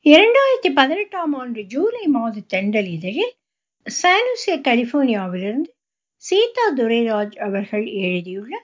இரண்டாயிரத்தி பதினெட்டாம் ஆண்டு ஜூலை மாத தென்றல் இதழில் சானுசே கலிபோர்னியாவிலிருந்து சீதா துரைராஜ் அவர்கள் எழுதியுள்ள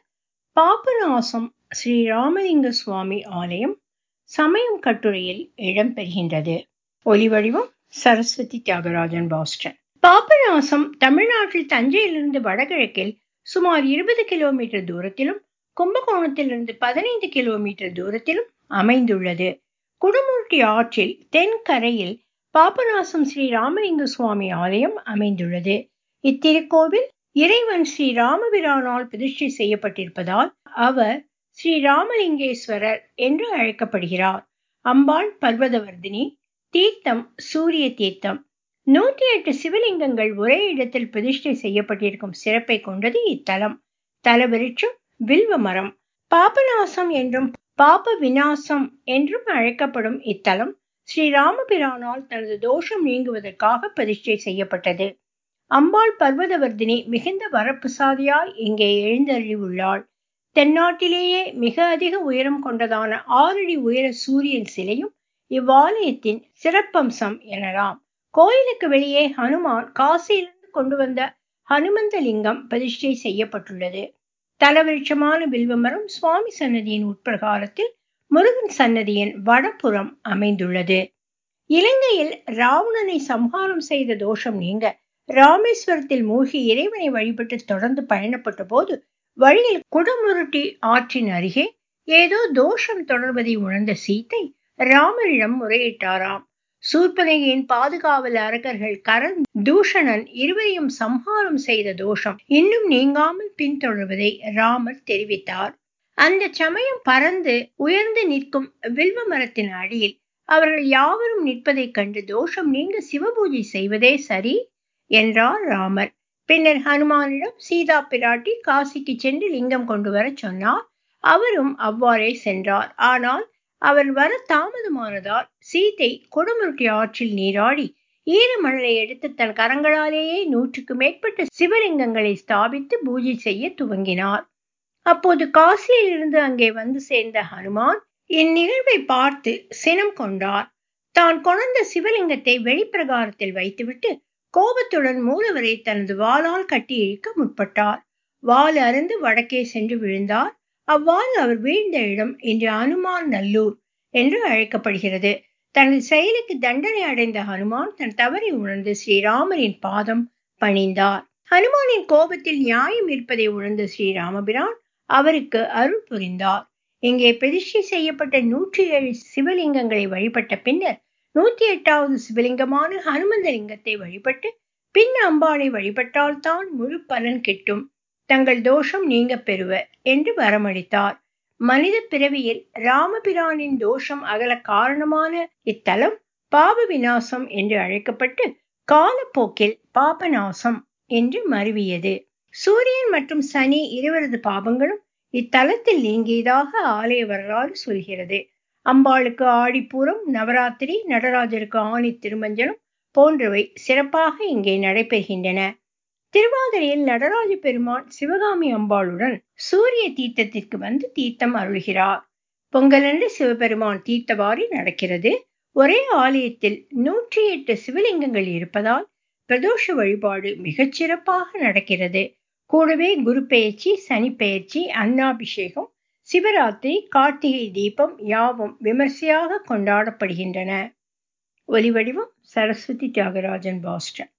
பாபநாசம் ஸ்ரீ ராமலிங்க சுவாமி ஆலயம் சமயம் கட்டுரையில் இடம்பெறுகின்றது ஒலிவடிவம் சரஸ்வதி தியாகராஜன் பாஸ்டன் பாபநாசம் தமிழ்நாட்டில் தஞ்சையிலிருந்து வடகிழக்கில் சுமார் இருபது கிலோமீட்டர் தூரத்திலும் கும்பகோணத்திலிருந்து பதினைந்து கிலோமீட்டர் தூரத்திலும் அமைந்துள்ளது குடமுருட்டி ஆற்றில் தென்கரையில் பாபநாசம் ஸ்ரீ ராமலிங்க சுவாமி ஆலயம் அமைந்துள்ளது இத்திருக்கோவில் இறைவன் ஸ்ரீ ராமபிரானால் பிரதிஷ்டை செய்யப்பட்டிருப்பதால் அவர் ஸ்ரீ ராமலிங்கேஸ்வரர் என்று அழைக்கப்படுகிறார் அம்பாள் பர்வதவர்தினி தீர்த்தம் சூரிய தீர்த்தம் நூற்றி எட்டு சிவலிங்கங்கள் ஒரே இடத்தில் பிரதிஷ்டை செய்யப்பட்டிருக்கும் சிறப்பை கொண்டது இத்தலம் தலவிருட்சம் வில்வ மரம் பாபநாசம் என்றும் பாப விநாசம் என்றும் அழைக்கப்படும் இத்தலம் ஸ்ரீ ராமபிரானால் தனது தோஷம் நீங்குவதற்காக பிரதிஷ்டை செய்யப்பட்டது அம்பாள் பர்வதவர்தினி மிகுந்த வரப்பிரசாதியாய் இங்கே எழுந்தருளி உள்ளாள் தென்னாட்டிலேயே மிக அதிக உயரம் கொண்டதான ஆறடி உயர சூரியன் சிலையும் இவ்வாலயத்தின் சிறப்பம்சம் எனலாம் கோயிலுக்கு வெளியே ஹனுமான் காசியிலிருந்து கொண்டு வந்த ஹனுமந்த லிங்கம் பிரதிஷ்டை செய்யப்பட்டுள்ளது தலவிருட்சமான வில்வமரம் சுவாமி சன்னதியின் உட்பிரகாரத்தில் முருகன் சன்னதியின் வடபுறம் அமைந்துள்ளது இலங்கையில் ராவணனை சம்ஹாரம் செய்த தோஷம் நீங்க ராமேஸ்வரத்தில் மூழ்கி இறைவனை வழிபட்டு தொடர்ந்து பயணப்பட்ட போது வழியில் குடமுருட்டி ஆற்றின் அருகே ஏதோ தோஷம் தொடர்வதை உணர்ந்த சீத்தை ராமரிடம் முறையிட்டாராம் சூர்பனகையின் பாதுகாவல் அரக்கர்கள் கரண் தூஷணன் இருவரையும் சம்ஹாரம் செய்த தோஷம் இன்னும் நீங்காமல் பின்தொடர்வதை ராமர் தெரிவித்தார் அந்த சமயம் பறந்து உயர்ந்து நிற்கும் வில்வ மரத்தின் அடியில் அவர்கள் யாவரும் நிற்பதைக் கண்டு தோஷம் நீங்க சிவபூஜை செய்வதே சரி என்றார் ராமர் பின்னர் ஹனுமானிடம் சீதா பிராட்டி காசிக்கு சென்று லிங்கம் கொண்டு வர சொன்னார் அவரும் அவ்வாறே சென்றார் ஆனால் அவர் வர தாமதமானதால் சீதை கொடுமுருட்டி ஆற்றில் நீராடி ஈரமணலை எடுத்து தன் கரங்களாலேயே நூற்றுக்கு மேற்பட்ட சிவலிங்கங்களை ஸ்தாபித்து பூஜை செய்ய துவங்கினார் அப்போது காசியில் இருந்து அங்கே வந்து சேர்ந்த ஹனுமான் இந்நிகழ்வை பார்த்து சினம் கொண்டார் தான் கொணர்ந்த சிவலிங்கத்தை வெளிப்பிரகாரத்தில் வைத்துவிட்டு கோபத்துடன் மூலவரை தனது வாளால் கட்டி இழுக்க முற்பட்டார் வால் அருந்து வடக்கே சென்று விழுந்தார் அவ்வாறு அவர் வீழ்ந்த இடம் இன்று அனுமான் நல்லூர் என்று அழைக்கப்படுகிறது தனது செயலுக்கு தண்டனை அடைந்த ஹனுமான் தன் தவறை உணர்ந்து ஸ்ரீராமரின் பாதம் பணிந்தார் ஹனுமானின் கோபத்தில் நியாயம் இருப்பதை உணர்ந்த ஸ்ரீராமபிரான் அவருக்கு அருள் புரிந்தார் இங்கே பிரதிஷ்டை செய்யப்பட்ட நூற்றி ஏழு சிவலிங்கங்களை வழிபட்ட பின்னர் நூத்தி எட்டாவது சிவலிங்கமான ஹனுமந்த லிங்கத்தை வழிபட்டு பின் அம்பாளை வழிபட்டால் தான் முழு பலன் கிட்டும் தங்கள் தோஷம் நீங்க பெறுவ என்று வரமளித்தார் மனித பிறவியில் ராமபிரானின் தோஷம் அகல காரணமான இத்தலம் பாப விநாசம் என்று அழைக்கப்பட்டு காலப்போக்கில் பாபநாசம் என்று மருவியது சூரியன் மற்றும் சனி இருவரது பாபங்களும் இத்தலத்தில் நீங்கியதாக ஆலய வரலாறு சொல்கிறது அம்பாளுக்கு ஆடிப்பூரம் நவராத்திரி நடராஜருக்கு ஆணி திருமஞ்சனம் போன்றவை சிறப்பாக இங்கே நடைபெறுகின்றன திருவாதிரையில் நடராஜ பெருமான் சிவகாமி அம்பாளுடன் சூரிய தீர்த்தத்திற்கு வந்து தீர்த்தம் அருள்கிறார் பொங்கலன்று சிவபெருமான் தீர்த்தவாரி நடக்கிறது ஒரே ஆலயத்தில் நூற்றி எட்டு சிவலிங்கங்கள் இருப்பதால் பிரதோஷ வழிபாடு மிகச் சிறப்பாக நடக்கிறது கூடவே குரு பெயர்ச்சி சனி பெயர்ச்சி அன்னாபிஷேகம் சிவராத்திரி கார்த்திகை தீபம் யாவும் விமர்சையாக கொண்டாடப்படுகின்றன ஒலிவடிவம் சரஸ்வதி தியாகராஜன் பாஸ்டன்